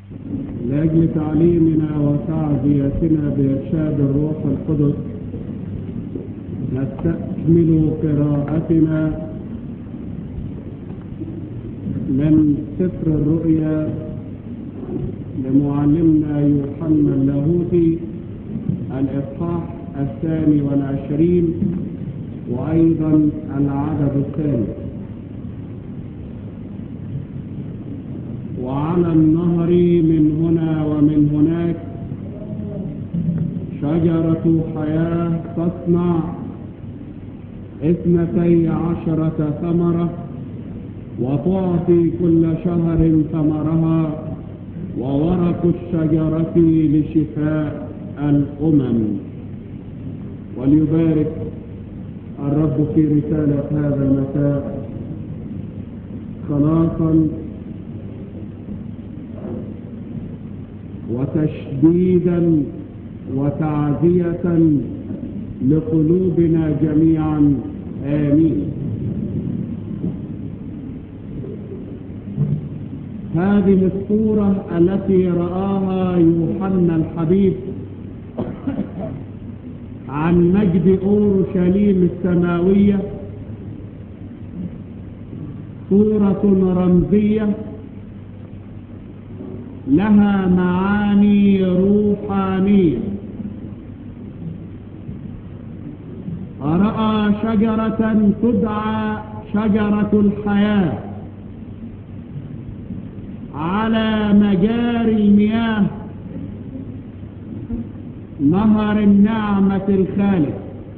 لأجل تعليمنا وتعزيتنا بإرشاد الروح القدس نستكمل قراءتنا من سفر الرؤيا لمعلمنا يوحنا اللاهوتي الإصحاح الثاني والعشرين وأيضا العدد الثاني وعلى النهر من هنا ومن هناك شجرة حياة تصنع اثنتي عشرة ثمرة وتعطي كل شهر ثمرها وورق الشجرة لشفاء الأمم وليبارك الرب في رسالة هذا المساء خلاصا وتشديدا وتعزية لقلوبنا جميعا آمين هذه الصورة التي رآها يوحنا الحبيب عن مجد أورشليم السماوية صورة رمزية لها معاني روحانية رأى شجرة تدعى شجرة الحياة على مجاري المياه نهر النعمة الخالق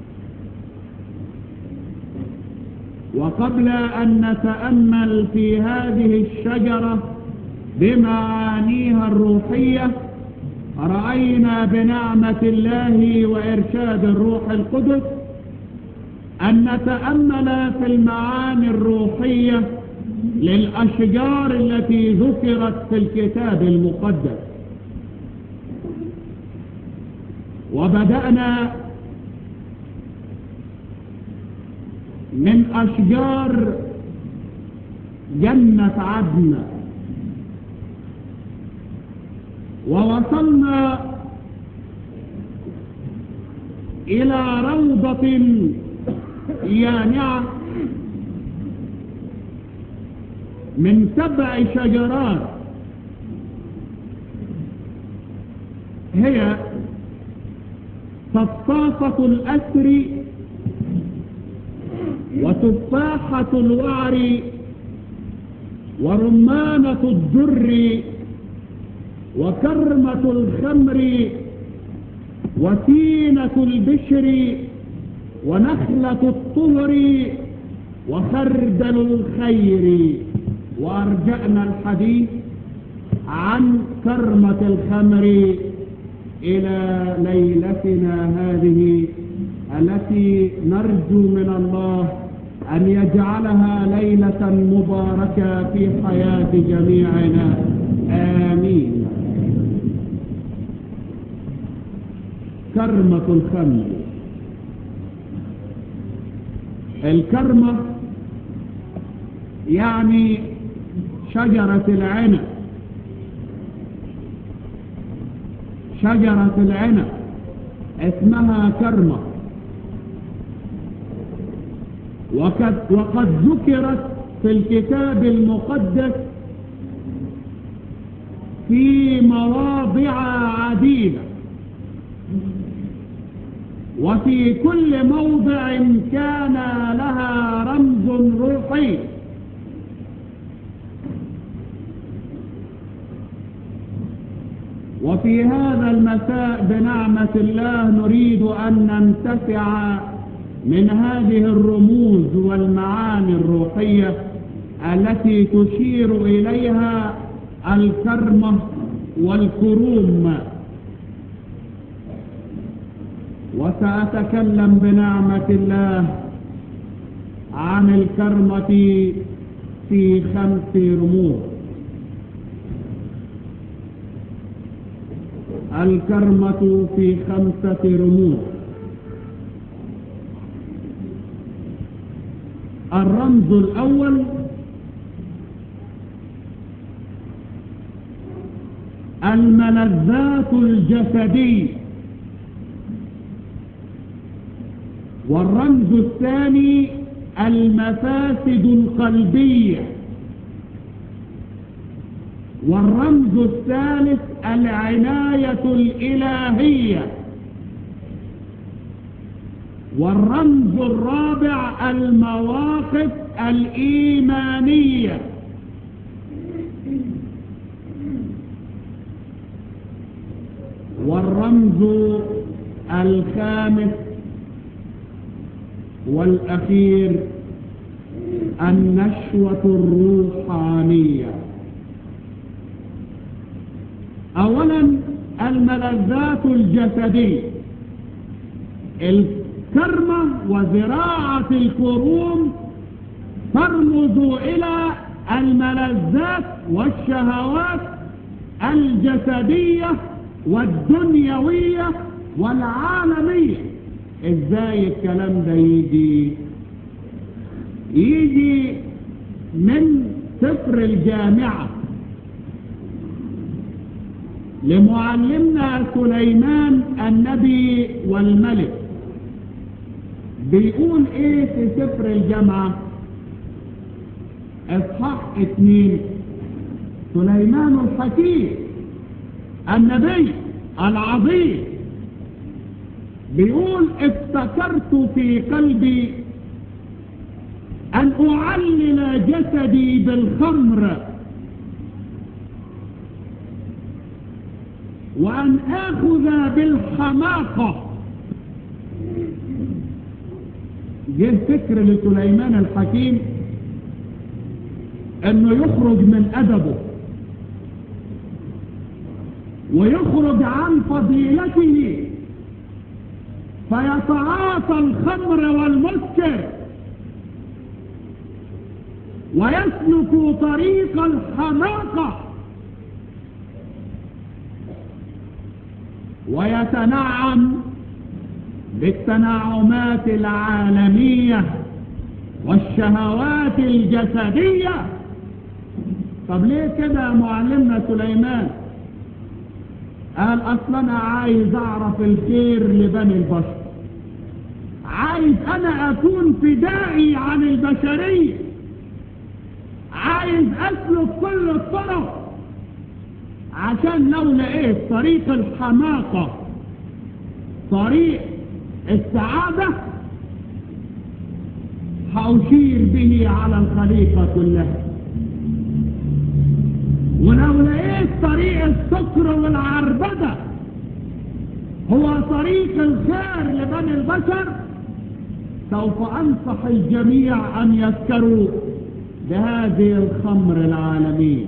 وقبل أن نتأمل في هذه الشجرة بمعانيها الروحية رأينا بنعمة الله وإرشاد الروح القدس أن نتأمل في المعاني الروحية للأشجار التي ذكرت في الكتاب المقدس وبدأنا من أشجار جنة عدن ووصلنا إلى روضة يانعة من سبع شجرات هي صفاصة الأسر وتفاحة الوعر ورمانة الدر وكرمة الخمر وتينة البشر ونخلة الطهر وخردل الخير وأرجأنا الحديث عن كرمة الخمر إلى ليلتنا هذه التي نرجو من الله أن يجعلها ليلة مباركة في حياة جميعنا آمين كرمة الخمر الكرمة يعني شجرة العنب شجرة العنب اسمها كرمة وقد, وقد ذكرت في الكتاب المقدس في مواضع عديدة وفي كل موضع كان لها رمز روحي وفي هذا المساء بنعمة الله نريد أن ننتفع من هذه الرموز والمعاني الروحية التي تشير إليها الكرمة والكروم وسأتكلم بنعمة الله عن الكرمة في خمس رموز الكرمة في خمسة رموز الرمز الأول الملذات الجسدية والرمز الثاني المفاسد القلبية والرمز الثالث العناية الإلهية والرمز الرابع المواقف الإيمانية والرمز الخامس والأخير النشوة الروحانية أولا الملذات الجسدية الكرمة وزراعة الكروم ترمز إلى الملذات والشهوات الجسدية والدنيوية والعالمية ازاي الكلام ده يجي يجي من سفر الجامعة لمعلمنا سليمان النبي والملك بيقول ايه في سفر الجامعة اصحاح اتنين سليمان الحكيم النبي العظيم بيقول افتكرت في قلبي ان اعلل جسدي بالخمر وان اخذ بالحماقة جه فكر لسليمان الحكيم انه يخرج من ادبه ويخرج عن فضيلته فيتعاطى الخمر والمسكر ويسلك طريق الحماقة ويتنعم بالتنعمات العالمية والشهوات الجسدية طب ليه كده يا معلمنا سليمان قال اصلا انا عايز اعرف الخير لبني البشر عايز انا اكون فدائي عن البشرية عايز اسلك كل الطرق عشان لو لقيت طريق الحماقة طريق السعادة هأشير به على الخليقة كلها ولو لقيت طريق السكر والعربدة هو طريق الخير لبني البشر سوف أنصح الجميع أن يسكروا بهذه الخمر العالمية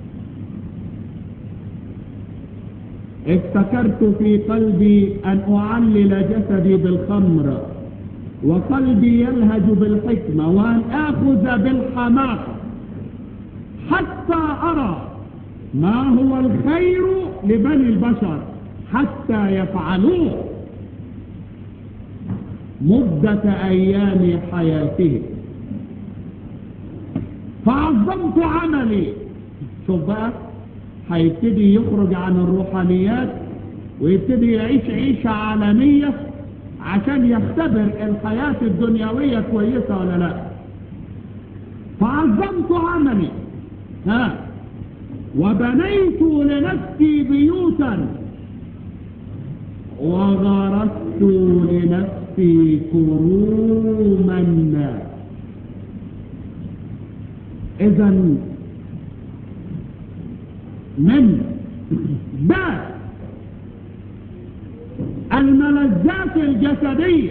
افتكرت في قلبي أن أعلل جسدي بالخمر وقلبي يلهج بالحكمة وأن آخذ بالحماقة حتى أرى ما هو الخير لبني البشر حتى يفعلوه مدة أيام حياتهم فعظمت عملي شوف بقى هيبتدي يخرج عن الروحانيات ويبتدي يعيش عيشة عالمية عشان يختبر الحياة الدنيوية كويسة ولا لا فعظمت عملي ها وبنيت لنفسي بيوتا وغرست لنفسي كروما اذا من باب الملذات الجسدية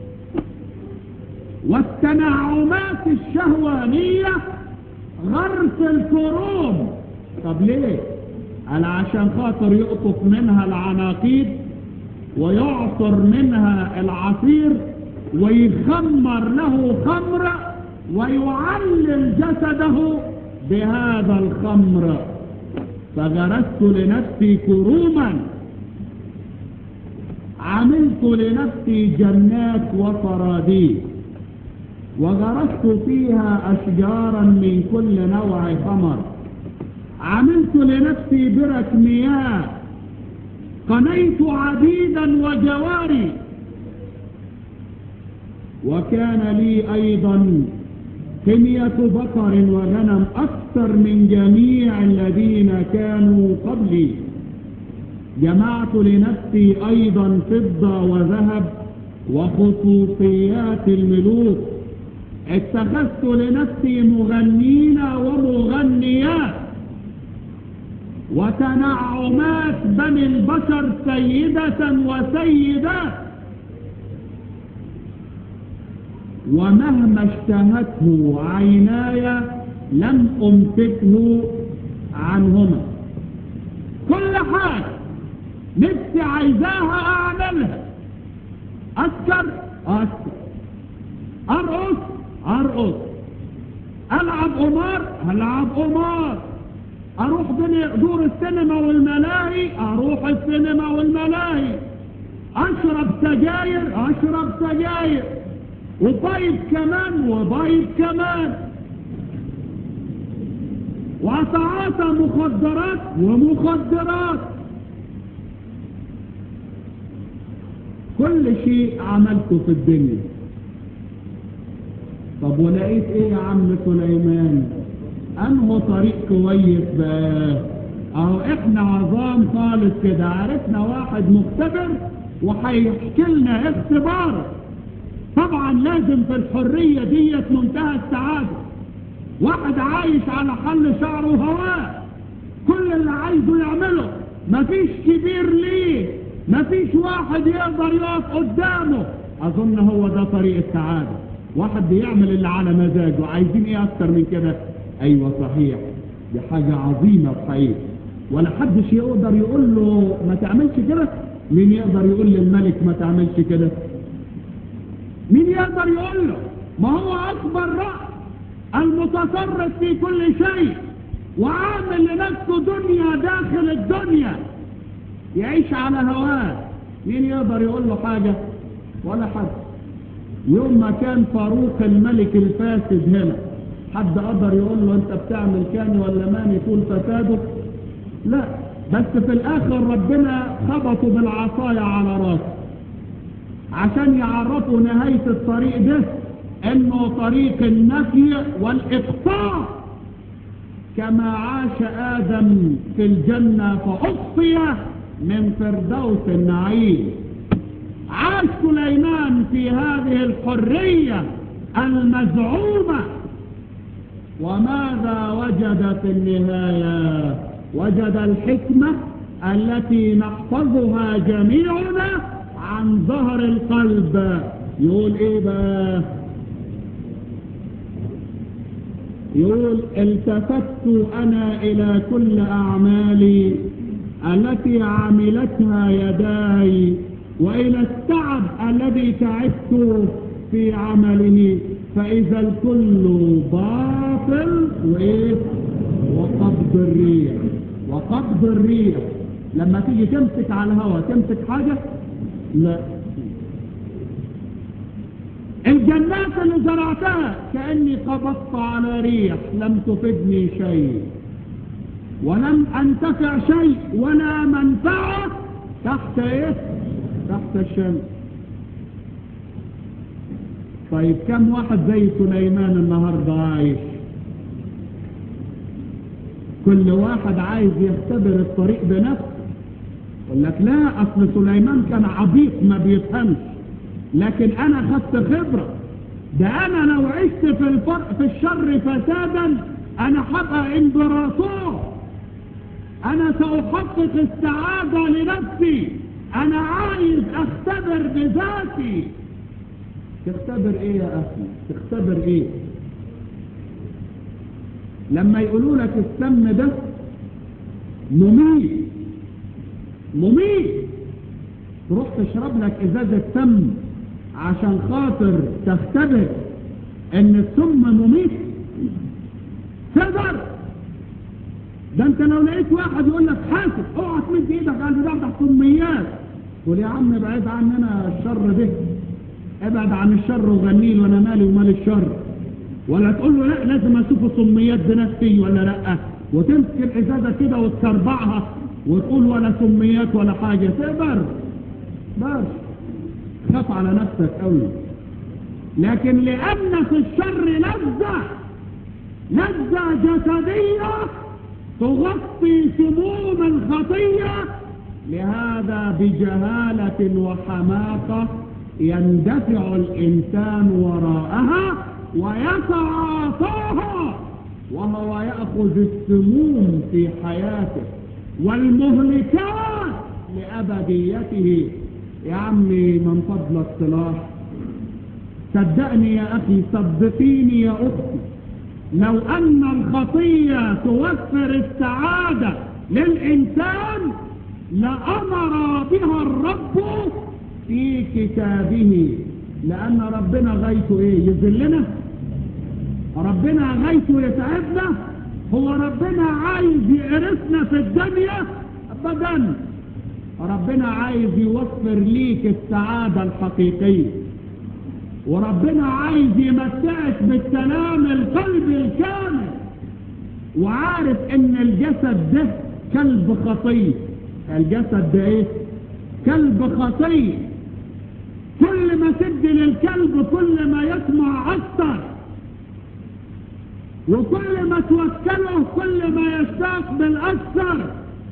والتنعمات الشهوانية غرس الكروم طب ليه قال عشان خاطر يقطف منها العناقيد ويعصر منها العصير ويخمر له خمر ويعلل جسده بهذا الخمر فغرست لنفسي كروما عملت لنفسي جنات وصراديق وغرست فيها أشجارا من كل نوع ثمر عملت لنفسي برك مياه قنيت عبيدا وجواري وكان لي أيضا حمية بقر وغنم أكثر من جميع الذين كانوا قبلي جمعت لنفسي أيضا فضة وذهب وخصوصيات الملوك اتخذت لنفسي مغنين ومغنيات وتنعمات بني البشر سيدة وسيدات ومهما اشتهته عيناي لم أمسكه عنهما كل حاجة نفسي عايزاها أعملها أسكر أسكر أرقص أرقص ألعب قمار ألعب قمار أروح دور السينما والملاهي أروح السينما والملاهي أشرب سجاير أشرب سجاير وبيض كمان وبيض كمان وأتعاطى مخدرات ومخدرات كل شيء عملته في الدنيا طب ولقيت ايه يا عم سليمان انه طريق كويس بقى اهو احنا عظام خالص كده عرفنا واحد مختبر وهيحكي لنا اختبار طبعا لازم في الحرية ديت منتهى السعادة واحد عايش على حل شعره وهواه كل اللي عايزه يعمله مفيش كبير ليه مفيش واحد يقدر يقف قدامه اظن هو ده طريق السعادة واحد بيعمل اللي على مزاجه عايزين ايه اكتر من كده ايوه صحيح دي حاجة عظيمة بحقيقة ولا حدش يقدر يقول له ما تعملش كده مين يقدر يقول للملك ما تعملش كده مين يقدر يقول له ما هو اكبر رأس المتصرف في كل شيء وعامل لنفسه دنيا داخل الدنيا يعيش على هواه مين يقدر يقول له حاجة ولا حد يوم ما كان فاروق الملك الفاسد هنا حد قدر يقول له انت بتعمل كان ولا ماني طول فساده لا بس في الاخر ربنا خبطه بالعصاية على راسه عشان يعرفوا نهاية الطريق ده انه طريق النفي والاقطاع كما عاش ادم في الجنة فأخفي من فردوس النعيم عاش سليمان في هذه الحرية المزعومة وماذا وجد في النهاية وجد الحكمة التي نحفظها جميعنا عن ظهر القلب يقول ايه بقى يقول التفت انا الى كل اعمالي التي عملتها يداي والى التعب الذي تعبت في عمله فاذا الكل باطل وايه وقبض الريح وقبض الريح لما تيجي تمسك على الهواء تمسك حاجة لا الجنات اللي زرعتها كأني قبضت على ريح لم تفدني شيء ولم انتفع شيء ولا منفعة تحت ايه تحت الشمس طيب كم واحد زي سليمان النهاردة عايش كل واحد عايز يختبر الطريق بنفسه يقول لك لا اصل سليمان كان عبيط ما بيفهمش لكن انا خدت خبرة ده انا لو عشت في الفرق في الشر فسادا انا هبقى امبراطور انا ساحقق السعادة لنفسي انا عايز اختبر بذاتي تختبر ايه يا اخي تختبر ايه لما يقولوا لك السم ده مميت مميت تروح تشرب لك ازازة سم عشان خاطر تختبر ان السم مميت تقدر ده انت لو لقيت واحد يقول لك حاسب اوعى تمد ايدك على البتاع ده سميات تقول يا عم ابعد عننا الشر ده ابعد عن الشر وغني وانا مالي ومال الشر ولا تقول له لا لازم اشوف السميات بنفسي ولا لا وتمسك الازازة كده وتكربعها وتقول ولا سميات ولا حاجة تقدر بس خاف على نفسك قوي لكن لأن في الشر لذة لذة جسدية تغطي سموم الخطية لهذا بجهالة وحماقة يندفع الإنسان وراءها ويتعاطاها وهو يأخذ السموم في حياته والمهلكات لأبديته يا عمي من فضلك صلاح صدقني يا أخي صدقيني يا أختي لو أن الخطية توفر السعادة للإنسان لأمر بها الرب في كتابه لأن ربنا غايته إيه يذلنا ربنا غايته يتعبنا هو ربنا عايز يقرفنا في الدنيا أبدا ربنا عايز يوفر ليك السعادة الحقيقية وربنا عايز يمتعك بالسلام القلبي الكامل وعارف ان الجسد ده كلب خطية الجسد ده ايه كلب خطية كل ما تدي للكلب كل ما يسمع اكتر وكل ما توكله كل ما يشتاق بالاكثر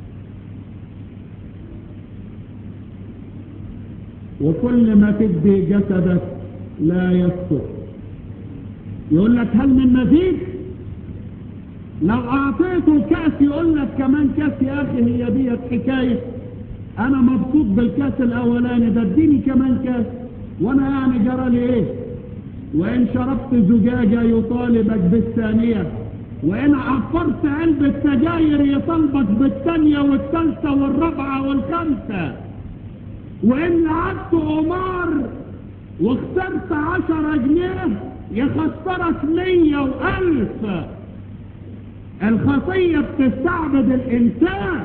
وكل ما تدي جسدك لا يسكت يقول لك هل من مزيد لو اعطيته كاس يقول لك كمان كاس يا اخي هي ديت حكايه انا مبسوط بالكاس الاولاني ده اديني كمان كاس وانا يعني جرى لي ايه وان شربت زجاجه يطالبك بالثانيه وان عفرت علبه سجاير يطالبك بالثانيه والثالثه والرابعه والخامسه وان لعبت قمار واخترت عشرة جنيه يخسرك مية والف الخطية بتستعبد الانسان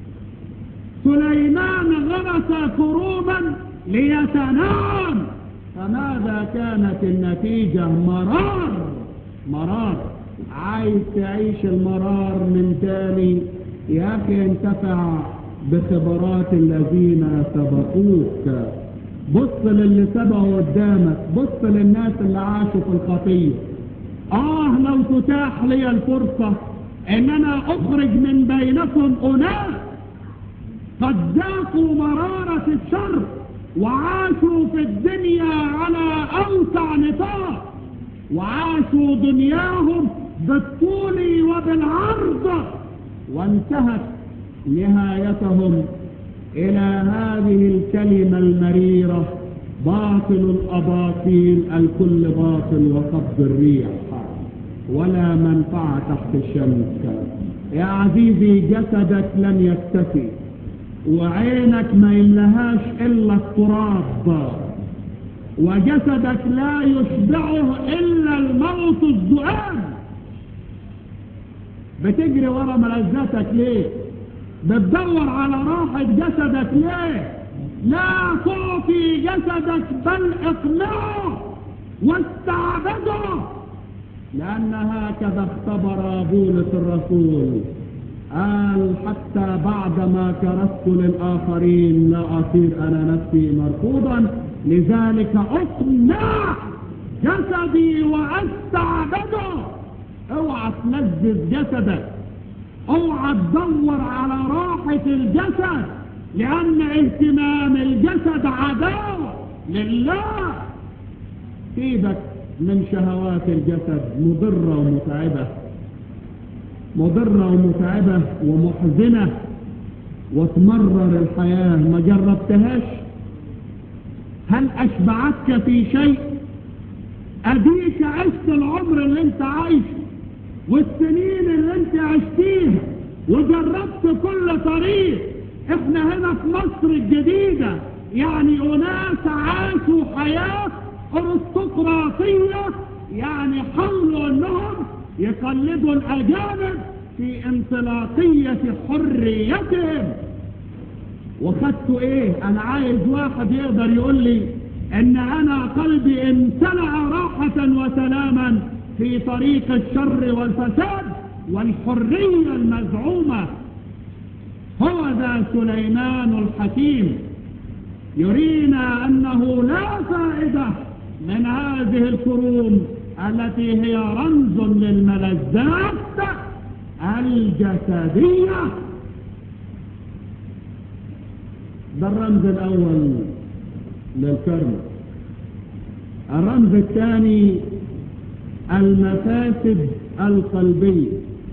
سليمان غرس كروما ليتنام فماذا كانت النتيجة مرار مرار عايز تعيش المرار من تاني يا اخي انتفع بخبرات الذين سبقوك بص للي سبقوا قدامك بص للناس اللي عاشوا في الخطية اه لو تتاح لي الفرصة ان انا اخرج من بينكم اناس قد ذاقوا مرارة الشر وعاشوا في الدنيا على اوسع نطاق وعاشوا دنياهم بالطول وبالعرض وانتهت نهايتهم إلى هذه الكلمة المريرة باطل الأباطيل الكل باطل وقبض الريح ولا منفعة تحت الشمس يا عزيزي جسدك لن يكتفي وعينك ما يلهاش إلا التراب وجسدك لا يشبعه إلا الموت الذئاب بتجري ورا ملذاتك ليه بتدور على راحة جسدك ليه لا تعطي جسدك بل اقنعه واستعبده لأن هكذا اختبر بولس الرسول قال حتى بعدما كرست للآخرين لا أصير أنا نفسي مرفوضا لذلك أقنع جسدي وأستعبده اوعى تلذذ جسدك اوعى تدور على راحة الجسد لأن اهتمام الجسد عداوة لله سيبك من شهوات الجسد مضرة ومتعبة مضرة ومتعبة ومحزنة وتمرر الحياة ما جربتهاش هل أشبعتك في شيء أديك عشت العمر اللي انت عايشه والسنين اللي انت عشتيها وجربت كل طريق احنا هنا في مصر الجديدة يعني اناس عاشوا حياة ارستقراطية يعني حاولوا انهم يقلدوا الاجانب في انطلاقية حريتهم وخدتوا ايه انا عايز واحد يقدر يقول لي ان انا قلبي امتلأ راحة وسلاما في طريق الشر والفساد والحرية المزعومة هو ذا سليمان الحكيم يرينا أنه لا فائدة من هذه الكروم التي هي رمز للملذات الجسدية ده الرمز الأول للكرم الرمز الثاني المفاسد القلبية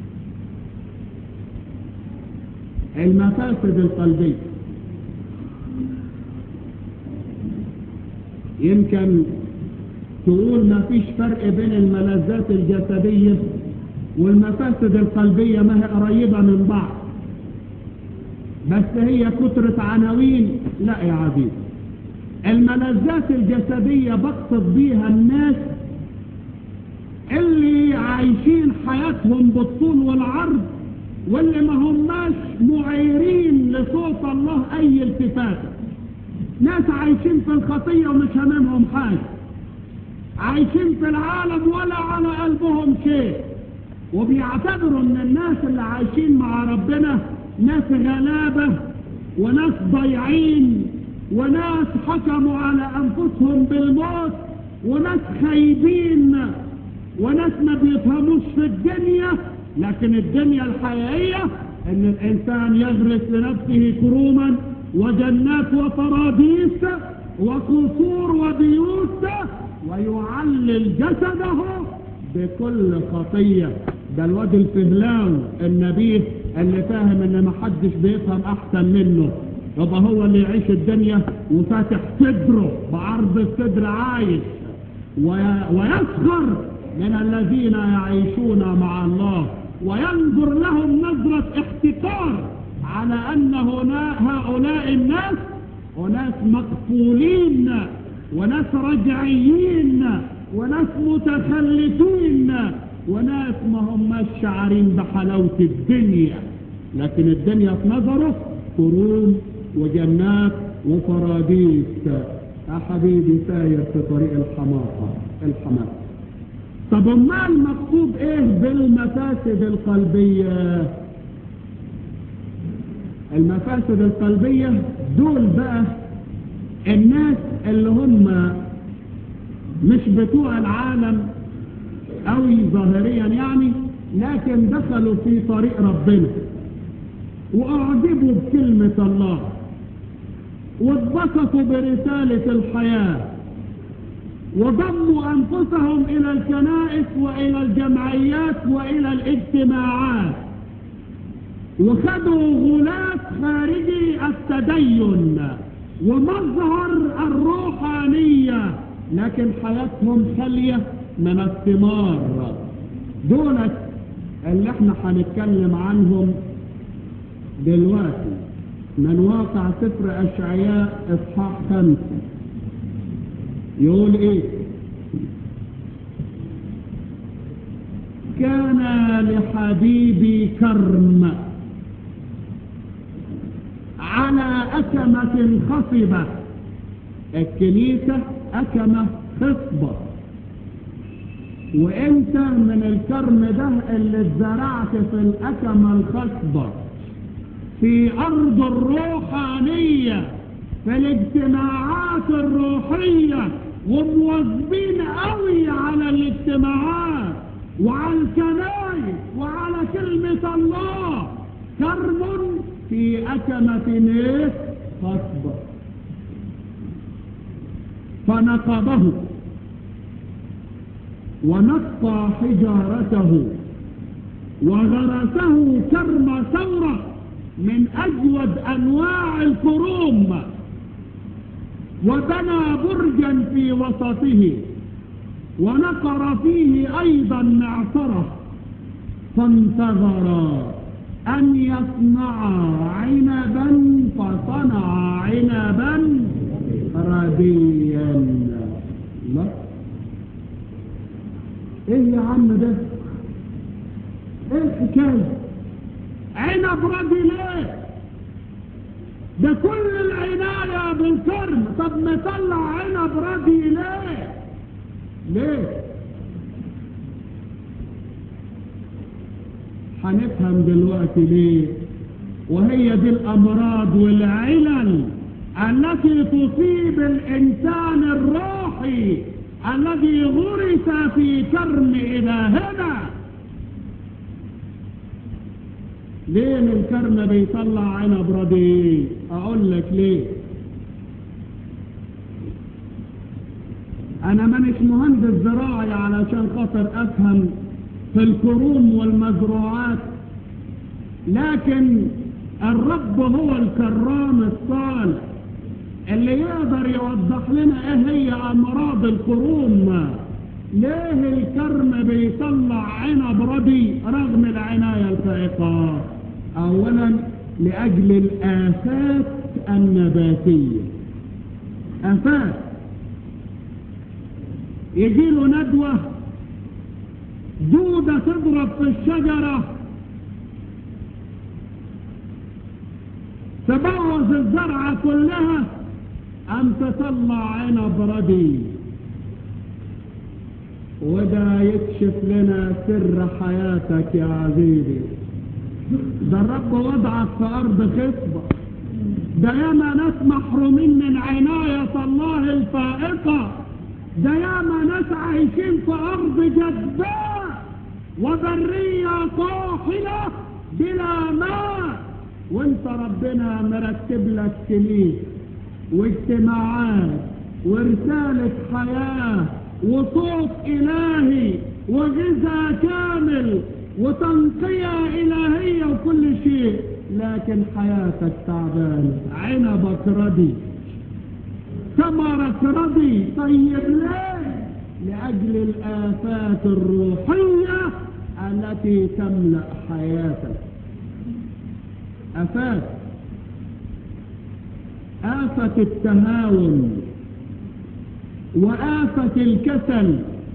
المفاسد القلبية يمكن تقول ما فيش فرق بين الملذات الجسدية والمفاسد القلبية ما هي قريبة من بعض بس هي كترة عناوين لا يا عزيز الملذات الجسدية بقصد بيها الناس اللي عايشين حياتهم بالطول والعرض واللي ما هماش معيرين لصوت الله اي التفات ناس عايشين في الخطية ومش هممهم حاجة عايشين في العالم ولا على قلبهم شيء وبيعتبروا ان الناس اللي عايشين مع ربنا ناس غلابة وناس ضيعين وناس حكموا على انفسهم بالموت وناس خايبين وناس ما بيفهموش في الدنيا لكن الدنيا الحقيقية ان الانسان يغرس لنفسه كروما وجنات وفراديس وقصور وبيوت ويعلل جسده بكل خطية ده الواد الفهلاو النبيه اللي فاهم ان محدش بيفهم احسن منه يبقى هو اللي يعيش الدنيا وفاتح صدره بعرض الصدر عايش ويسخر من الذين يعيشون مع الله وينظر لهم نظرة احتقار على ان هنا هؤلاء الناس وناس مقفولين وناس رجعيين وناس متخلفين وناس ما هم شعرين بحلاوة الدنيا لكن الدنيا في نظره كروم وجنات وفراديس يا حبيبي ساير في طريق الحماقة الحماقة طب ما المقصود ايه بالمفاسد القلبية المفاسد القلبية دول بقى الناس اللي هم مش بتوع العالم قوي ظاهريا يعني لكن دخلوا في طريق ربنا واعجبوا بكلمة الله واتبسطوا برسالة الحياة وضموا أنفسهم إلى الكنائس وإلى الجمعيات وإلى الاجتماعات وخدوا غلاف خارجي التدين ومظهر الروحانية لكن حياتهم خالية من الثمار دولت اللي احنا هنتكلم عنهم دلوقتي من واقع سفر أشعياء إصحاح خمسة يقول إيه كان لحبيبي كرم على أكمة خصبة الكنيسة أكمة خصبة وانت من الكرم ده اللي اتزرعت في الأكمة الخصبة في أرض الروحانية في الاجتماعات الروحية ومواظبين قوي على الاجتماعات وعلى الكنائس وعلى كلمة الله كرم في أكمة ايه خصبة فنقضه ونقى حجارته وغرسه كرم ثورة من أجود أنواع الكروم وبنى برجا في وسطه ونقر فيه أيضا معصرة فانتظر أن يصنع عنبا فصنع عنبا رديا لا ايه يا عم ده ايه الحكايه عنب ردي ليه ده كل العناية بالكرم طب مطلع عنب ردي ليه ليه هنفهم دلوقتي ليه وهي دي الأمراض والعلل التي تصيب الإنسان الروحي الذي غرس في كرم إلهنا ليه الكرم بيطلع عنب رديء أقول لك ليه أنا مانيش مهندس زراعي علشان خاطر أفهم في الكروم والمزروعات لكن الرب هو الكرام الصالح اللي يقدر يوضح لنا ايه هي امراض الكروم ليه الكرم بيطلع عنب ردي رغم العناية الفائقة اولا لاجل الافات النباتية افات يجي له ندوة دودة تضرب في الشجرة تبوظ الزرعة كلها أم تطلع عنب ردي وده يكشف لنا سر حياتك يا عزيزي ده الرب وضعك في أرض خصبة ده ياما ناس محرومين من عناية الله الفائقة ده ياما ناس عايشين في أرض جدباء وبرية طاحنة بلا ماء وانت ربنا مرتب لك سنين واجتماعات ورسالة حياة وصوت إلهي وغذاء كامل وتنقية إلهية وكل شيء لكن حياتك تعبانة عنبك ردي ثمرك ردي طيب ليه لأجل الآفات الروحية التي تملأ حياتك آفات آفة التهاون وآفة الكسل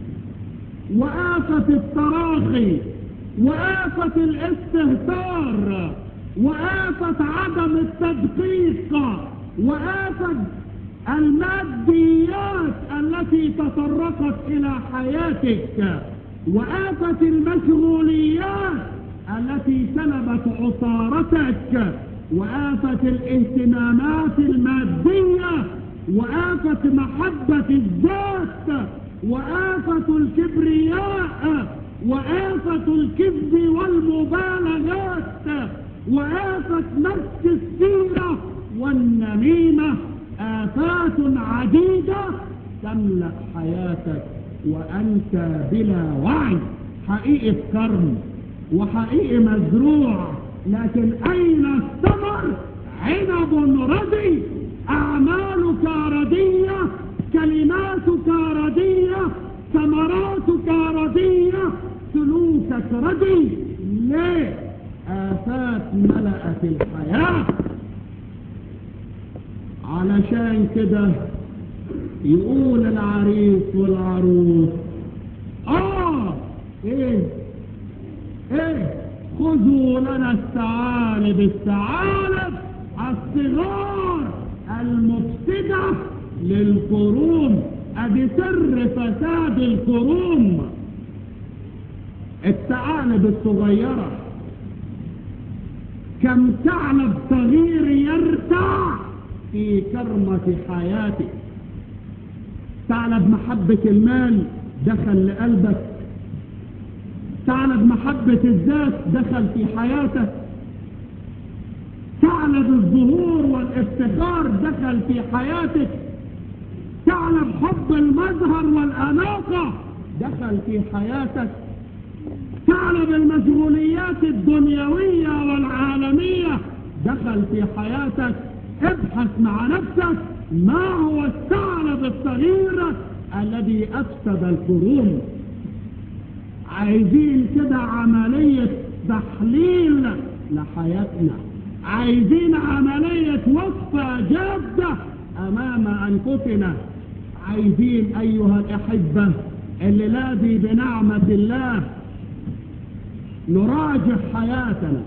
وآفة التراخي وآفة الاستهتار وآفة عدم التدقيق وآفة الماديات التي تطرقت إلى حياتك وآفة المشغوليات التي سلبت عصارتك وآفة الاهتمامات المادية وآفة محبة الذات وآفة الكبرياء وآفة الكذب والمبالغات وآفة نفس السيرة والنميمة آفات عديدة تملأ حياتك وأنت بلا وعي حقيقة كرم وحقيقي مزروع لكن أين الثمر عنب ردي أعمالك ردية كلماتك ردية ثمراتك ردية سلوكك ردي ليه آفات ملأت الحياة علشان كده يقول العريس والعروس آه إيه إيه خذوا لنا الثعالب الثعالب الصغار المفسدة للقرون ادي سر فساد القرون الثعالب الصغيرة كم ثعلب صغير يرتع في كرمة حياتك ثعلب محبة المال دخل لقلبك ثعلب محبة الذات دخل في حياتك ثعلب الظهور والافتخار دخل في حياتك ثعلب حب المظهر والأناقة دخل في حياتك ثعلب المشغوليات الدنيوية والعالمية دخل في حياتك ابحث مع نفسك ما هو الثعلب الصغير الذي أفسد القرون عايزين كده عملية تحليل لحياتنا عايزين عملية وقفة جادة أمام أنفسنا عايزين أيها الأحبة اللي لاذي بنعمة الله نراجع حياتنا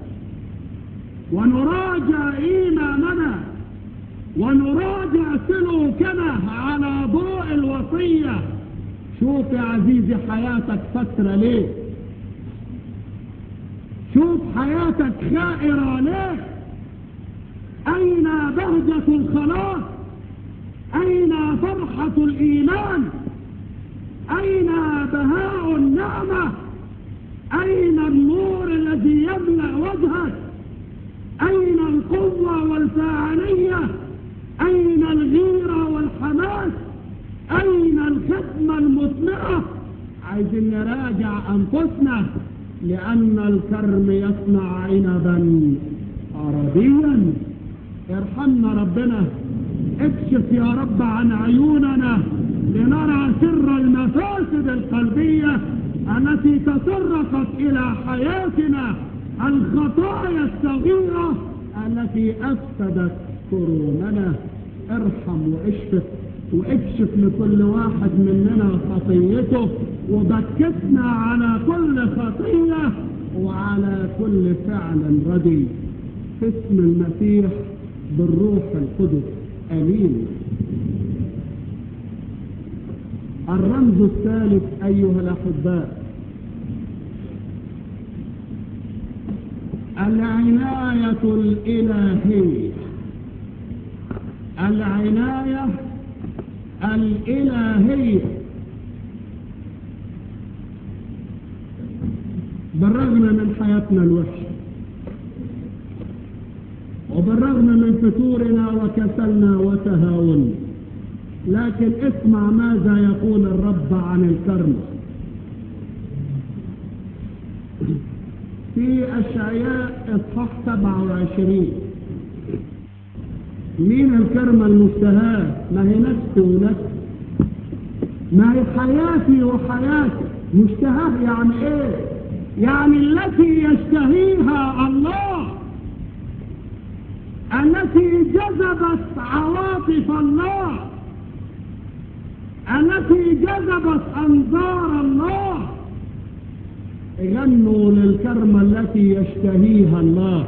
ونراجع إيماننا ونراجع سلوكنا على ضوء الوصية شوف يا عزيزي حياتك فترة ليه شوف وحياتك خائرة ليه أين بهجة الخلاص أين فرحة الإيمان أين بهاء النعمة أين النور الذي يملأ وجهك أين القوة والفاعلية أين الغيرة والحماس أين الخدمة المثمرة عايزين نراجع أنفسنا لأن الكرم يصنع عنبا عربيا ارحمنا ربنا اكشف يا رب عن عيوننا لنرى سر المفاسد القلبية التي تطرقت إلى حياتنا الخطايا الصغيرة التي أفسدت قروننا ارحم واشفق واكشف لكل واحد مننا خطيته وبكتنا على كل خطية وعلى كل فعل ردي في اسم المسيح بالروح القدس امين الرمز الثالث ايها الاحباء العناية الالهية العناية الالهية بالرغم من حياتنا الوحشة وبالرغم من فتورنا وكسلنا وتهاوننا لكن اسمع ماذا يقول الرب عن الكرم في أشعياء إصحاح 27 مين الكرمة المشتهاة ما هي نفسي ونفسي ما هي حياتي وحياتي مشتهاة يعني ايه يعني التي يشتهيها الله التي جذبت عواطف الله التي جذبت انظار الله غنوا للكرمة التي يشتهيها الله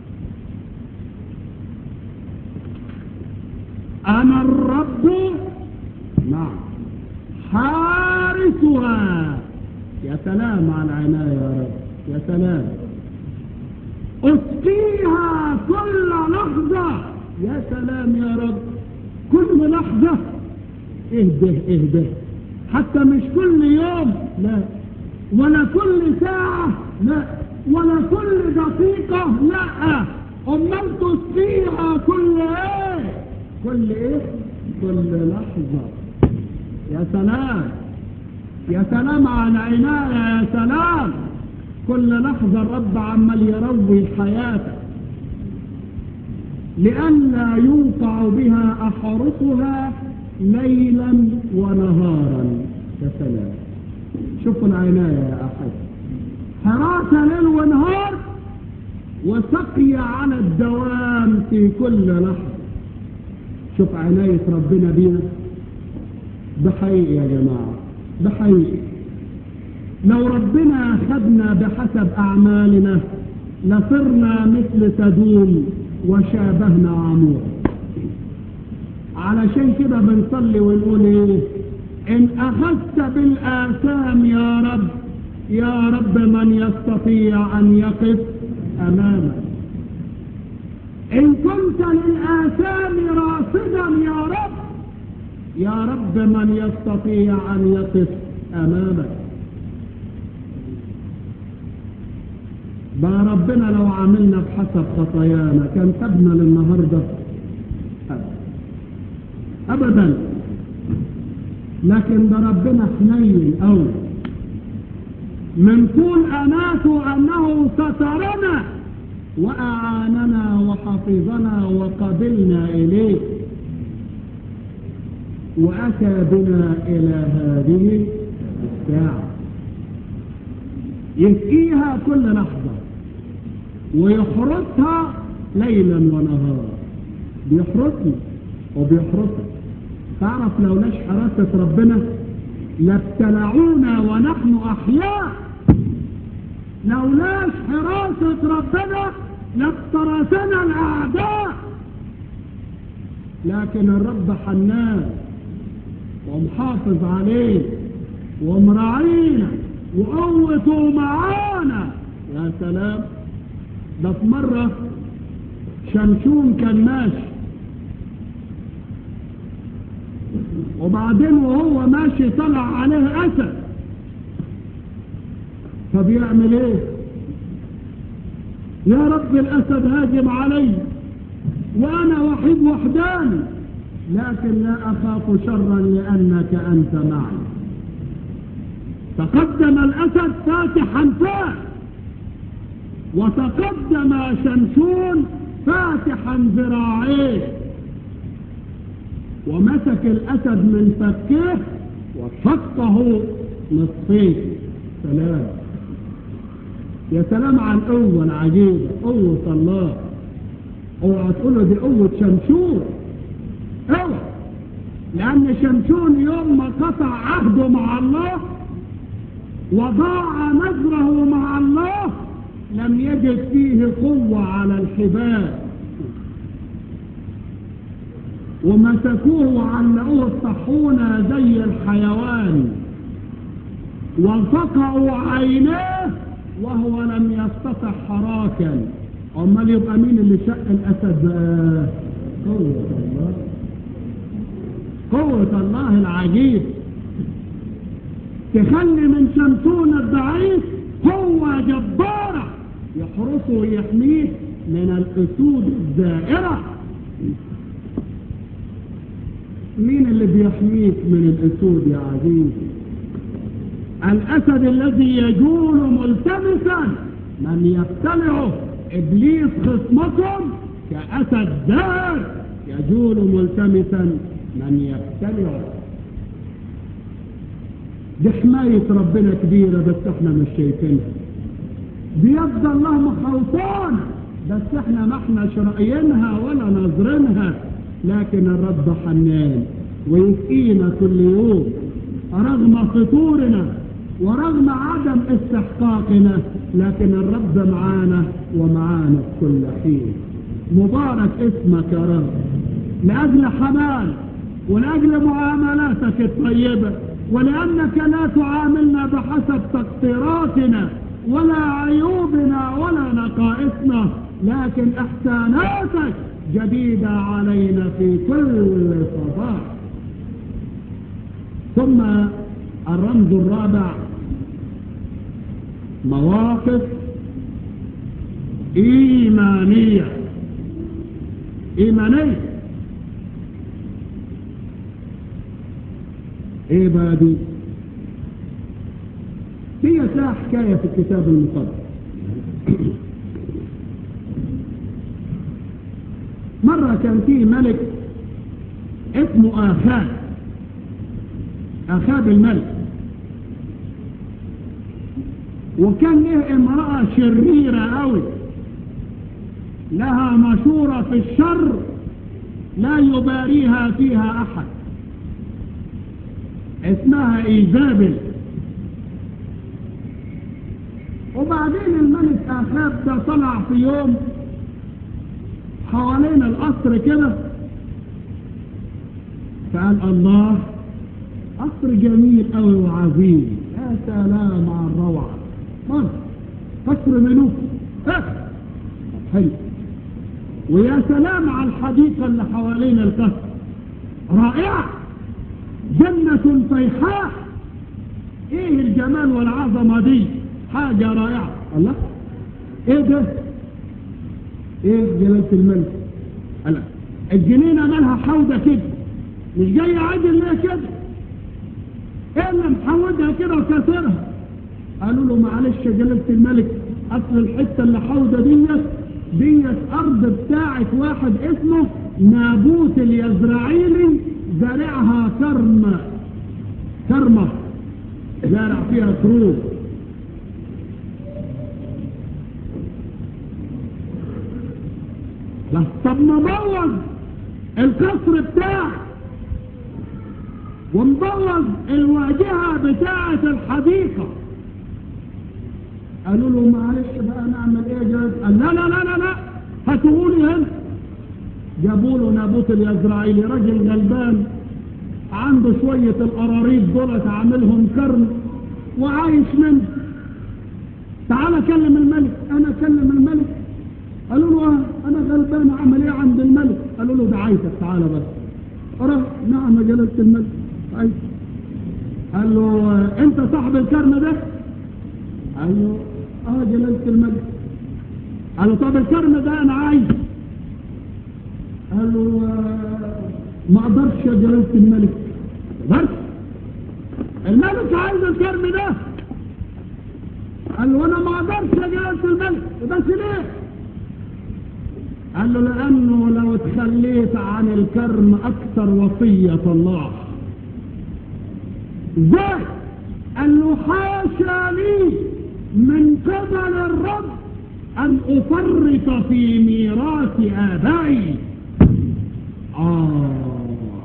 انا الرب نعم حارسها يا سلام على العناية يا رب يا سلام اسقيها كل لحظة يا سلام يا رب كل لحظة اهده اهده حتى مش كل يوم لا ولا كل ساعة لا ولا كل دقيقة لا امال تسقيها كل ايه كل ايه كل لحظة يا سلام يا سلام على العناية يا سلام كل لحظة الرب عمال يروي حياتك لئلا يوقع بها أحرسها ليلا ونهارا يا سلام شوفوا العناية يا أحد حراسة ليل ونهار وسقي على الدوام في كل لحظة شوف عناية ربنا بينا بحقيقي يا جماعة بحقيقي لو ربنا خدنا بحسب أعمالنا لصرنا مثل سدوم وشابهنا عمور علشان كده بنصلي ونقول ايه ان اخذت بالآثام يا رب يا رب من يستطيع ان يقف امامك ان كنت للآثام راصدا يا رب يا رب من يستطيع ان يقف امامك بقى ربنا لو عملنا بحسب خطايانا كان سابنا للنهارده ابدا لكن ده ربنا حنين قوي من طول اناته انه سترنا واعاننا وحفظنا وقبلنا اليه واتى بنا الى هذه الساعه يسقيها كل لحظه ويحرسها ليلا ونهارا بيحرسني وبيحرسك تعرف لولاش حراسة ربنا لابتلعونا ونحن أحياء لولاش حراسة ربنا لافترسنا الأعداء لكن الرب حنان ومحافظ عليه ومراعينا وقوته معانا يا سلام ده في مرة شمشون كان ماشي وبعدين وهو ماشي طلع عليه أسد طب يعمل ايه يا رب الأسد هاجم علي وأنا وحيد وحداني لكن لا أخاف شرا لأنك أنت معي تقدم الأسد فاتحا فاه وتقدم شمشون فاتحا ذراعيه ومسك الأسد من فكيه وشقه نصفين سلام يا سلام على القوة العجيبة قوة الله اوعى تقولوا دي قوة شمشون اوعى لأن شمشون يوم ما قطع عهده مع الله وضاع نذره مع الله لم يجد فيه قوة على الحبال ومسكوه وعلقوه الطحونة زي الحيوان وانفقعوا عينيه وهو لم يستطع حراكا امال يبقى مين اللي شق الاسد بقى قوة الله قوة الله العجيب تخلي من شمسون الضعيف قوة جبارة يحرسه ويحميه من الاسود الزائرة مين اللي بيحميك من الاسود يا عزيزي الاسد الذي يجول ملتمسا من يبتلعه ابليس خصمكم كاسد دار يجول ملتمسا من يبتلعه دي حماية ربنا كبيرة بس احنا مش شايفينها بيد الله مخوطان بس احنا ما احناش رأيينها ولا نظرينها لكن الرب حنان ويسقينا كل يوم رغم فطورنا ورغم عدم استحقاقنا لكن الرب معانا ومعانا في كل حين مبارك اسمك يا رب لأجل حنان ولأجل معاملاتك الطيبة ولأنك لا تعاملنا بحسب تقصيراتنا ولا عيوبنا ولا نقائصنا لكن احساناتك جديدة علينا في كل صباح ثم الرمز الرابع مواقف إيمانية إيمانية إيه بقى دي هي لها حكاية في الكتاب المقدس مرة كان فيه ملك اسمه آخاب آخاب الملك وكان له امرأة شريرة قوي لها مشورة في الشر لا يباريها فيها أحد اسمها إيزابل وبعدين الملك آخاب ده طلع في يوم حوالين القصر كده فقال الله قصر جميل قوي وعظيم يا سلام على الروعة مصر قصر ملوك حلو ويا سلام على الحديقة اللي حوالين القصر رائعة جنة فيحاء ايه الجمال والعظمة دي حاجة رائعة الله ايه ده ايه جلالة الملك الله الجنينة مالها حوضة كده مش جاية عادل ليه كده ايه اللي محودها كده وكسرها قالوا له معلش يا جلالة الملك اصل الحتة اللي حوضة ديت ديت ارض بتاعت واحد اسمه نابوت اليزرعيلي زارعها كرمة كرمة زارع فيها كروب بس طب ما بوظ القصر بتاعه ومبوظ الواجهة بتاعة الحديقة قالوا له معلش بقى نعمل ايه جاز قال لا لا لا لا لا هاتوهولي هنا جابوا له نابوت اليزرعيلي راجل غلبان عنده شوية القراريط دولت عاملهم كرم وعايش منه تعال كلم الملك انا كلم الملك قالوا له اه انا غلبان اعمل ايه عند الملك قالوا له ده عايزك تعالى بس راح نعم يا جلالة الملك عايز قال له آه، انت صاحب الكرم ده قال له اه جلالة الملك قال له طب الكرم ده انا عايز قال له آه، ما اقدرش يا جلالة الملك ما اقدرش الملك عايز الكرم ده قال له انا ما اقدرش يا جلالة الملك بس ليه قال له لانه لو اتخليت عن الكرم اكثر وصية الله ازاي قال له حاشا لي من قبل الرب ان افرط في ميراث ابائي آه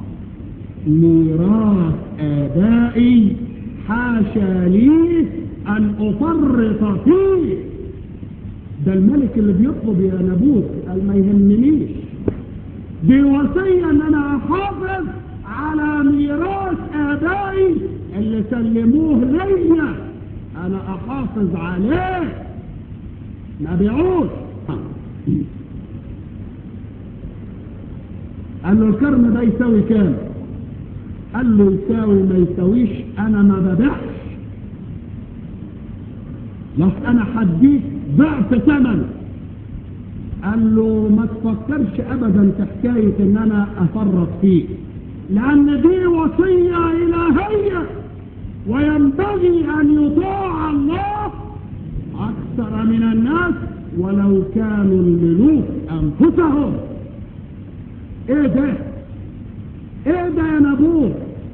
ميراث آبائي حاشا لي أن أفرط فيه ده الملك اللي بيطلب يا نبوت قال ما يهمنيش دي وصية ان انا احافظ على ميراث ابائي اللي سلموه ليا انا احافظ عليه ما بيعوش قال له الكرم ده يساوي كام قال له يساوي ما يساويش انا ما ببيعش بس انا هديك ضعف ثمن قال له ما تفكرش ابدا في حكايه ان انا افرط فيه لان دي وصيه الهيه وينبغي ان يطاع الله اكثر من الناس ولو كانوا الملوك انفسهم ايه ده ايه ده يا نبوه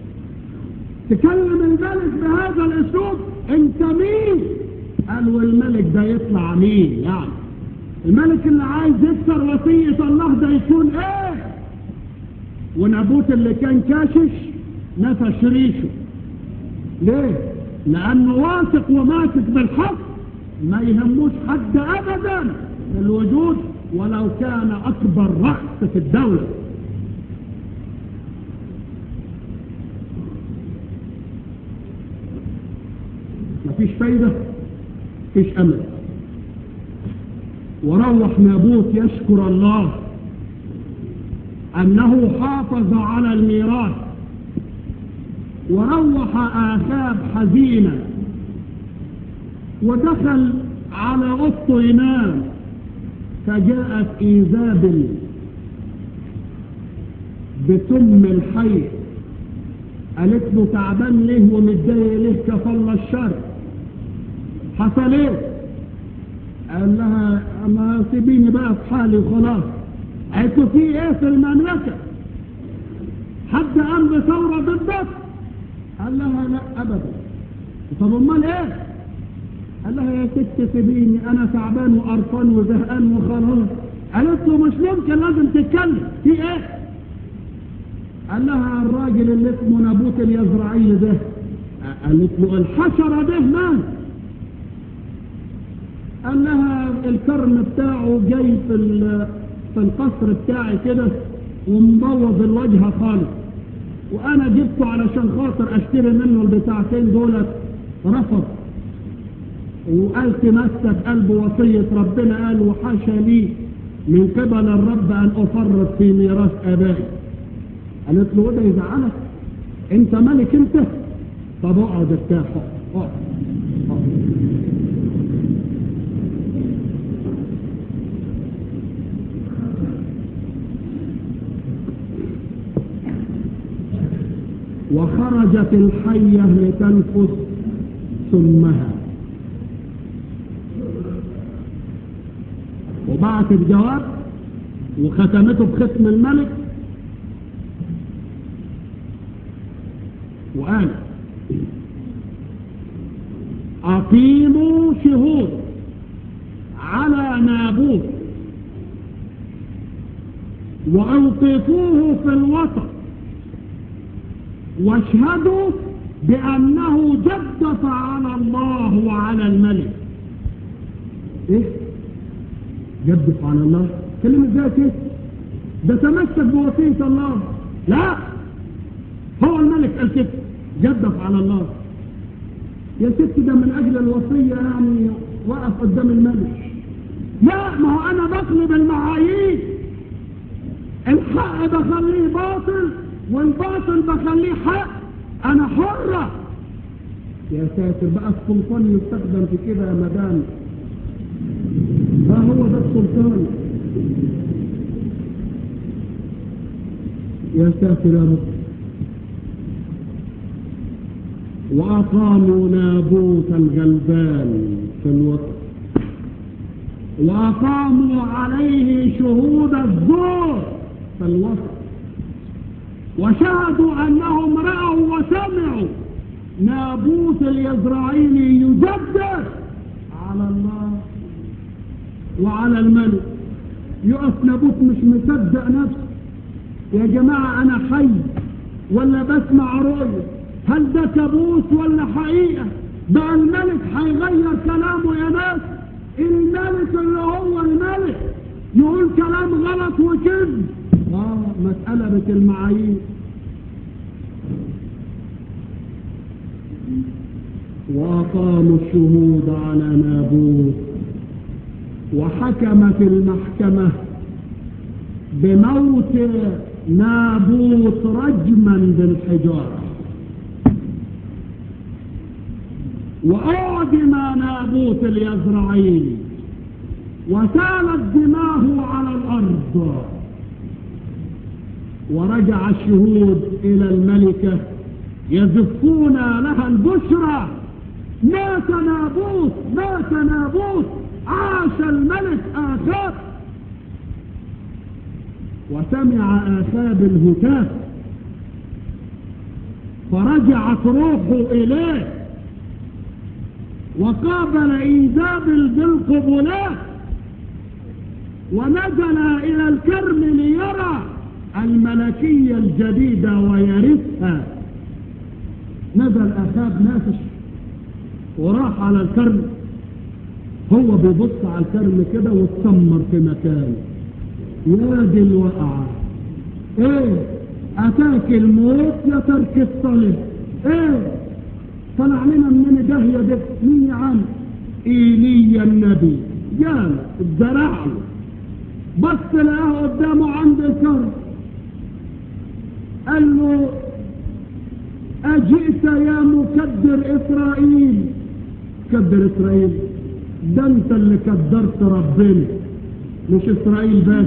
تكلم الملك بهذا الاسلوب انت مين قال والملك ده يطلع مين يعني الملك اللي عايز يكسر وصية الله ده يكون ايه ونبوت اللي كان كاشش نفش ريشه ليه لانه واثق وماسك بالحق ما يهموش حد ابدا في الوجود ولو كان اكبر رأس في الدولة مفيش فايدة مفيش امل وروح نابوت يشكر الله انه حافظ على الميراث وروح آخاب حزينا ودخل على أوضته ينام فجاءت إيزابل بسم الحي قالت له تعبان ليه ومتضايق ليه كفل الشر حصل ايه قال لها ما سيبيني بقى في حالي وخلاص قالت له في ايه في المملكة حد قام بثورة ضدك قال لها لا ابدا طب امال ايه قال لها يا ست سيبيني انا تعبان وقرفان وزهقان وخلاص قالت له مش ممكن لازم تتكلم في ايه قال لها الراجل اللي اسمه نبوت اليزرعيل ده قالت له الحشرة ده مال قال لها الكرم بتاعه جاي في في القصر بتاعي كده ومبوظ الوجه خالص وانا جبته علشان خاطر اشتري منه البتاعتين دولت رفض وقال تمسك قلب وصية ربنا قال وحاشا لي من قبل الرب ان افرط في ميراث ابائي قالت له وده يزعلك انت ملك انت طب اقعد ارتاح اقعد وخرجت الحية لتنفس سمها وبعثت جواب وختمته بختم الملك وقال أقيموا شهود على نابوت وأوقفوه في الوسط واشهدوا بأنه جدف على الله وعلى الملك ايه جدف على الله كلمة ازاي كده ده تمسك بوصية الله لا هو الملك قال كده جدف على الله يا ست ده من اجل الوصية يعني وقف قدام الملك لا ما هو انا بقلب المعايير الحق بخليه باطل والباطل بخليه حق انا حرة يا ساتر بقى السلطان يستخدم في كده يا مدام ما هو ده السلطان يا ساتر يا رب وأقاموا نابوت الغلبان في الوسط وأقاموا عليه شهود الزور في الوسط وشهدوا أنهم رأوا وسمعوا نابوت اليزرعيلي يجدد على الله وعلى الملك يقف نابوت مش مصدق نفسه يا جماعة أنا حي ولا بسمع رؤية هل ده كابوس ولا حقيقة بقى الملك هيغير كلامه يا ناس الملك اللي هو الملك يقول كلام غلط وكذب اه مسألة بك المعايير وأقاموا الشهود على نابوت وحكمت المحكمة بموت نابوت رجما بالحجارة وأعدم نابوت اليزرعيلي وسالت دماه على الأرض ورجع الشهود إلى الملكة يزفون لها البشرى مات نابوت مات نابوت عاش الملك آخاب وسمع آخاب الهتاف فرجعت روحه إليه وقابل إيزابل بالقبلات ونزل إلى الكرم ليرى الملكية الجديدة ويرثها نزل أخاب نافش وراح على الكرم هو بيبص على الكرم كده واتسمر في مكانه يا دي الوقعة ايه اتاك الموت يا ترك الصلب ايه طلع لنا من داهية ده مين يا عم ايليا النبي جانا اتزرع له بص لقاه قدامه عند الكرم قال له أجئت يا مكدر إسرائيل كدر إسرائيل ده أنت اللي كدرت ربنا مش إسرائيل بس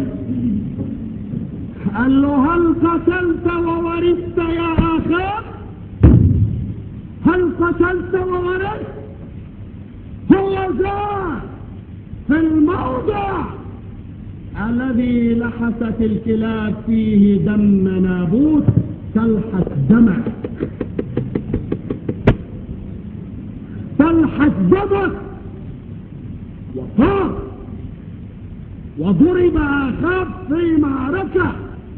قال له هل قتلت وورثت يا أخاك هل قتلت وورثت هو ذا في الموضع الذي لحست الكلاب فيه دم نابوت تلحس دمك تلحس دمك وطار وضرب آخاب في معركة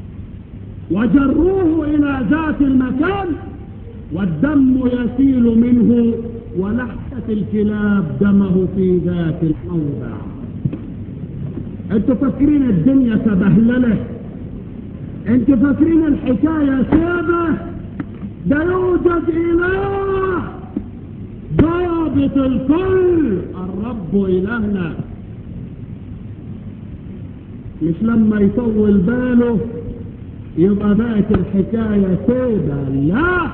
وجروه إلى ذات المكان والدم يسيل منه ولحست الكلاب دمه في ذات الموضع انتوا فاكرين الدنيا تبهلله انتوا فاكرين الحكاية سابة ده يوجد اله ضابط الكل الرب الهنا مش لما يطول باله يبقى بقت الحكاية سودة لا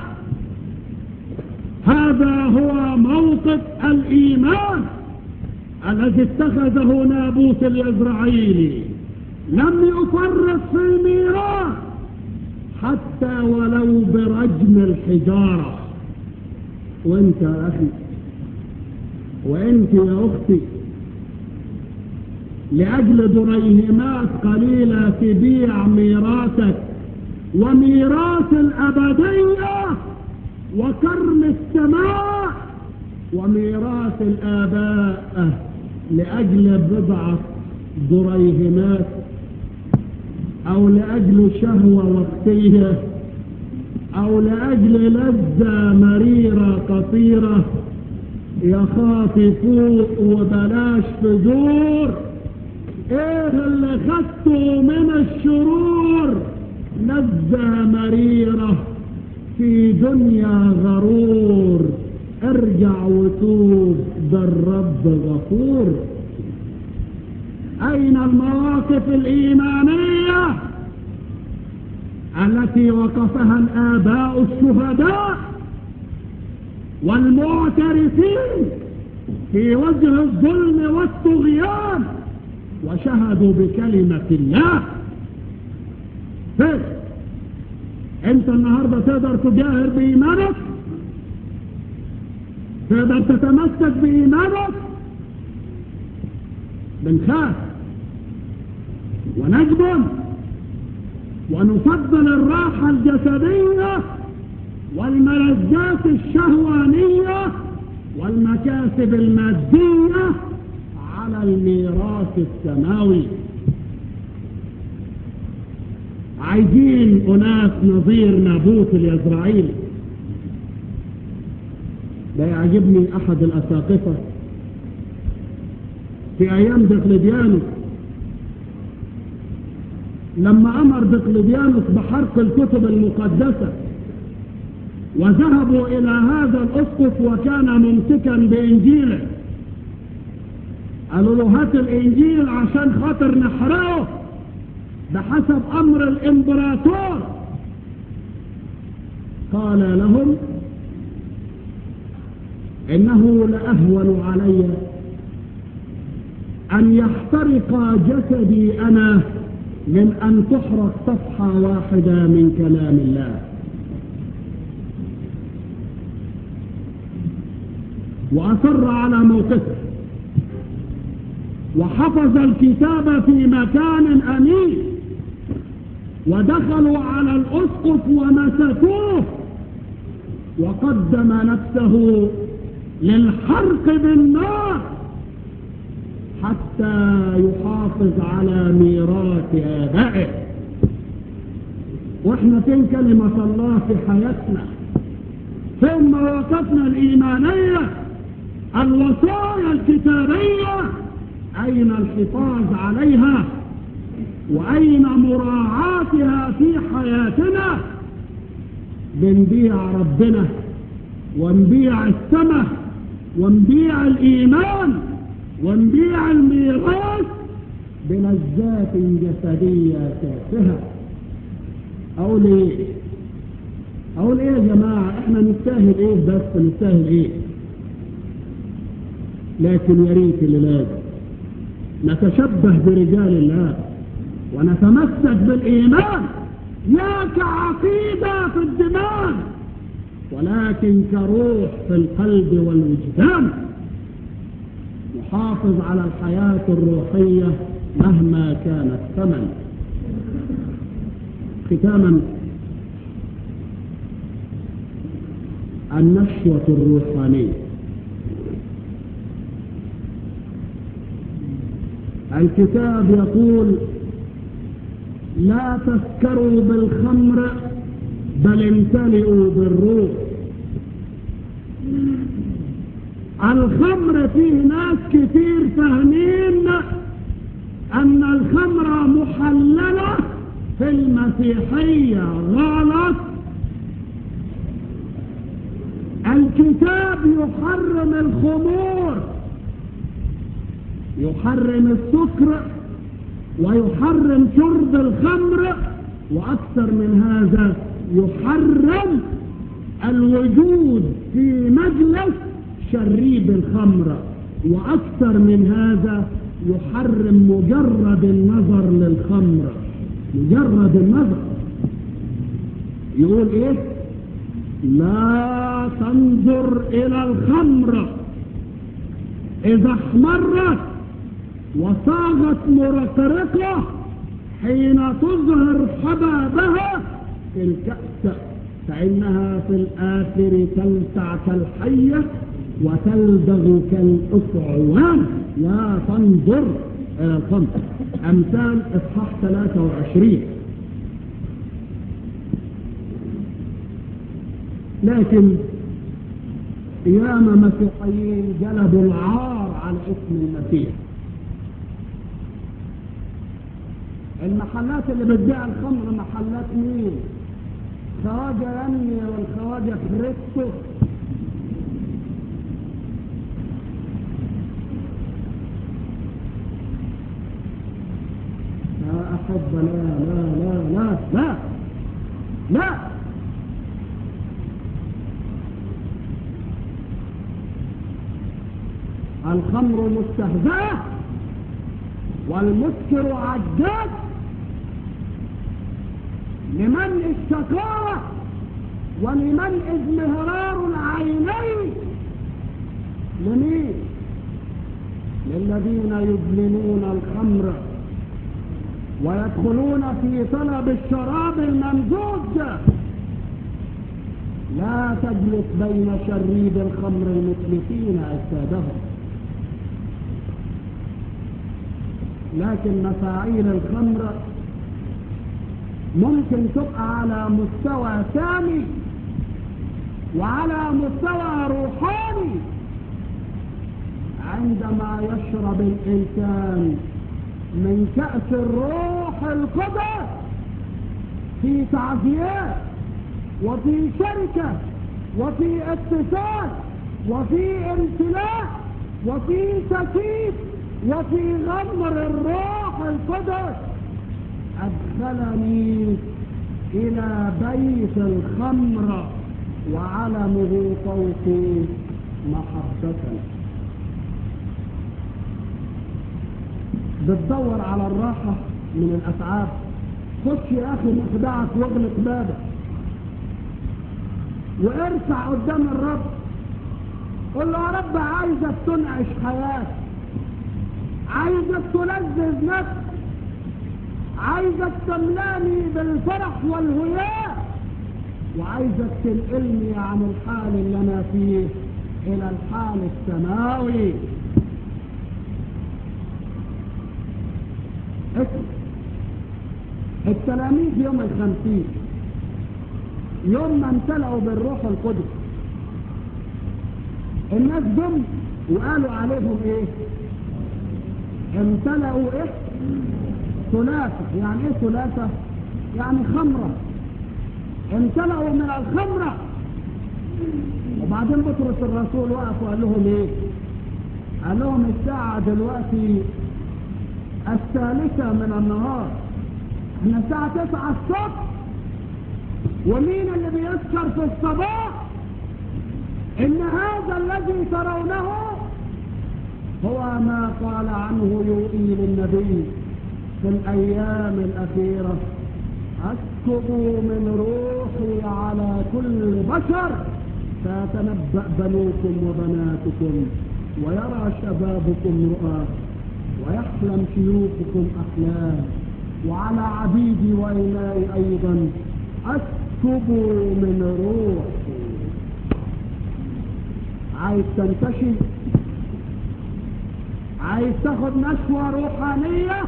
هذا هو موقف الإيمان الذي اتخذه نابوت اليزرعيلي لم يفرط في الميراث حتى ولو برجم الحجارة وانت يا أخي وانت يا أختي لأجل دريهمات قليلة تبيع ميراثك وميراث الأبدية وكرم السماء وميراث الآباء لأجل بضعة دريهمات أو لأجل شهوة وقتية أو لأجل لذة مريرة قصيرة يا خاطي فوق وبلاش فجور ايه اللي خدته من الشرور لذة مريرة في دنيا غرور ارجع وتوب ده الرب غفور أين المواقف الإيمانية التي وقفها الآباء الشهداء والمعترفين في وجه الظلم والطغيان وشهدوا بكلمة الله فين انت النهاردة تقدر تجاهر بإيمانك تقدر تتمسك بإيمانك بنخاف ونجبن ونفضل الراحة الجسدية والملذات الشهوانية والمكاسب المادية على الميراث السماوي عايزين أناس نظير نابوت اليزرعيلي ده يعجبني أحد الأساقفة في أيام دقلديانوس لما أمر دقلديانوس بحرق الكتب المقدسة وذهبوا إلى هذا الأسقف وكان ممسكا بإنجيله قالوا له هات الإنجيل عشان خاطر نحرقه بحسب أمر الإمبراطور قال لهم إنه لأهون علي أن يحترق جسدي أنا من أن تحرق صفحة واحدة من كلام الله وأصر على موقفه وحفظ الكتاب في مكان أمين ودخلوا على الأسقف ومسكوه وقدم نفسه للحرق بالنار حتى يحافظ على ميراث آبائه واحنا فين كلمة الله في حياتنا فين مواقفنا الإيمانية الوصايا الكتابية أين الحفاظ عليها وأين مراعاتها في حياتنا بنبيع ربنا ونبيع السماء ونبيع الإيمان ونبيع الميراث بلذات جسدية تافهة أقول إيه؟ أقول إيه يا جماعة؟ إحنا نستاهل إيه بس نستاهل إيه؟ لكن يا ريت اللي لازم نتشبه برجال الله ونتمسك بالإيمان لا كعقيدة في الدماغ ولكن كروح في القلب والوجدان نحافظ على الحياة الروحية مهما كان الثمن ختاما النشوة الروحانية الكتاب يقول لا تسكروا بالخمر بل امتلئوا بالروح الخمر فيه ناس كتير فاهمين ان الخمر محللة في المسيحية غلط الكتاب يحرم الخمور يحرم السكر ويحرم شرب الخمر واكثر من هذا يحرم الوجود في مجلس شريب الخمر واكثر من هذا يحرم مجرد النظر للخمر مجرد النظر يقول ايه لا تنظر الى الخمر اذا احمرت وصاغت مرقرقة حين تظهر حبابها في الكأس فإنها في الآخر تلسع كالحية وتلدغ كالأسعوان لا تنظر إلى الخمر أمثال إصحاح 23 لكن ياما مسيحيين جلبوا العار على اسم المسيح المحلات اللي بتبيع الخمر محلات مين خواجة يني والخواجة كريستو أحبة لا لا لا لا لا لا الخمر مستهزأة والمسكر عجاج لمنع الشقاوة ولمنع ازمهرار العينين لمين للذين يدمنون الخمر ويدخلون في طلب الشراب الممزوج لا تجلس بين شريد الخمر المتلفين أجسادهم لكن مفاعيل الخمر ممكن تبقى على مستوى ثاني وعلى مستوى روحاني عندما يشرب الإنسان من كأس الروح القدس في تعزيات وفي شركة وفي اتصال وفي امتلاء وفي تكييف وفي غمر الروح القدس أدخلني إلى بيت الخمر وعلمه فوقي محبة بتدور على الراحة من الأتعاب خش يا أخي مخدعك واغلق بابك وارفع قدام الرب قل له يا رب عايزك تنعش حياتي عايزك تلذذ نفسي عايزك تملاني بالفرح والهياء وعايزك تنقلني عن الحال اللي انا فيه الى الحال السماوي اسم التلاميذ يوم الخمسين يوم ما امتلأوا بالروح القدس الناس دم وقالوا عليهم ايه امتلأوا ايه ثلاثة يعني ايه ثلاثة يعني خمرة امتلأوا من الخمرة وبعدين بطرس الرسول وقف وقال لهم ايه قال لهم الساعة دلوقتي الثالثة من النهار احنا الساعة تسعة الصبح ومين اللي بيسكر في الصباح ان هذا الذي ترونه هو ما قال عنه يوئيل النبي في الايام الاخيرة اسكب من روحي على كل بشر فيتنبأ بنوكم وبناتكم ويرى شبابكم رؤى ويحلم شيوخكم أحلام وعلى عبيدي وإنائي أيضا أسكب من روحي عايز تنتشي عايز تاخد نشوة روحانية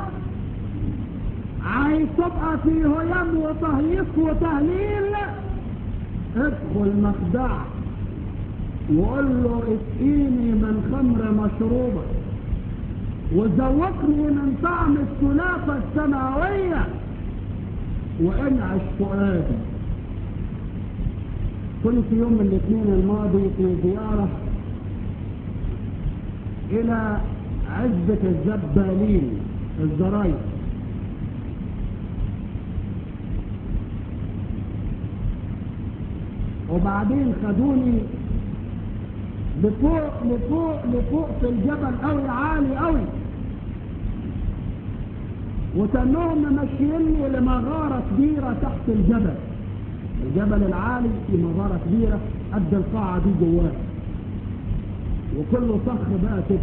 عايز تبقى في هيام وتهيص وتهليل ادخل مخدعك وقول له اسقيني من خمر مشروبه وذوقني من طعم السلافة السماوية وانعش فؤادي كنت يوم الاثنين الماضي في زيارة الى عزبة الزبالين الزراير وبعدين خدوني لفوق لفوق لفوق في الجبل قوي عالي قوي وكانهم ممشيني لمغارة كبيرة تحت الجبل الجبل العالي في مغارة كبيرة قد القاعة دي جواه وكله صخ بقى كده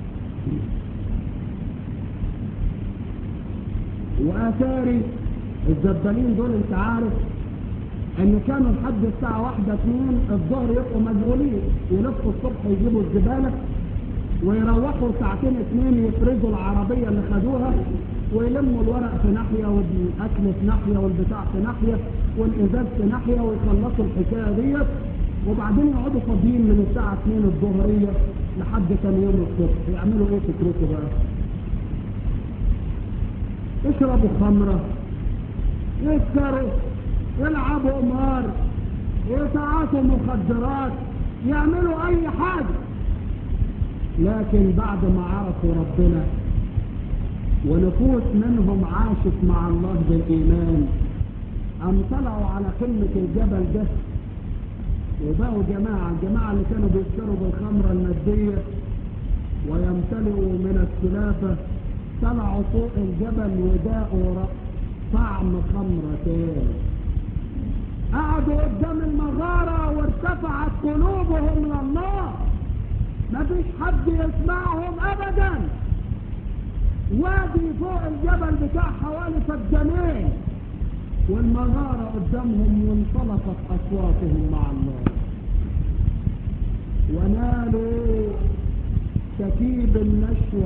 واثاري الزبالين دول انت عارف ان كانوا لحد الساعة واحدة اتنين الظهر يبقوا مشغولين يلفوا الصبح يجيبوا الزبالة ويروحوا ساعتين اتنين يفرزوا العربية اللي خدوها ويلموا الورق في ناحية والاكل في ناحية والبتاع في ناحية والازاز في ناحية ويخلصوا الحكاية ديت وبعدين يقعدوا فاضيين من الساعة 2 الظهرية لحد تاني يوم الصبح يعملوا ايه فكرته بقى يشربوا خمرة يسكروا يلعبوا قمار يتعاطوا مخدرات يعملوا اي حاجة لكن بعد ما عرفوا ربنا ونفوس منهم عاشت مع الله بالإيمان أم طلعوا على قمة الجبل ده وبقوا جماعة الجماعة اللي كانوا بيشتروا بالخمرة المادية ويمتلئوا من السلافة طلعوا فوق الجبل وداقوا طعم خمرة تاني قعدوا قدام المغارة وارتفعت قلوبهم لله مفيش حد يسمعهم ابدا وادي فوق الجبل بتاع حوالي فدانين والمغارة قدامهم وانطلقت اصواتهم مع الله ونالوا تكيب النشوة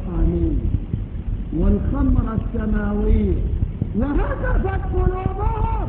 الروحانية والخمرة السماوية وهتفت قلوبهم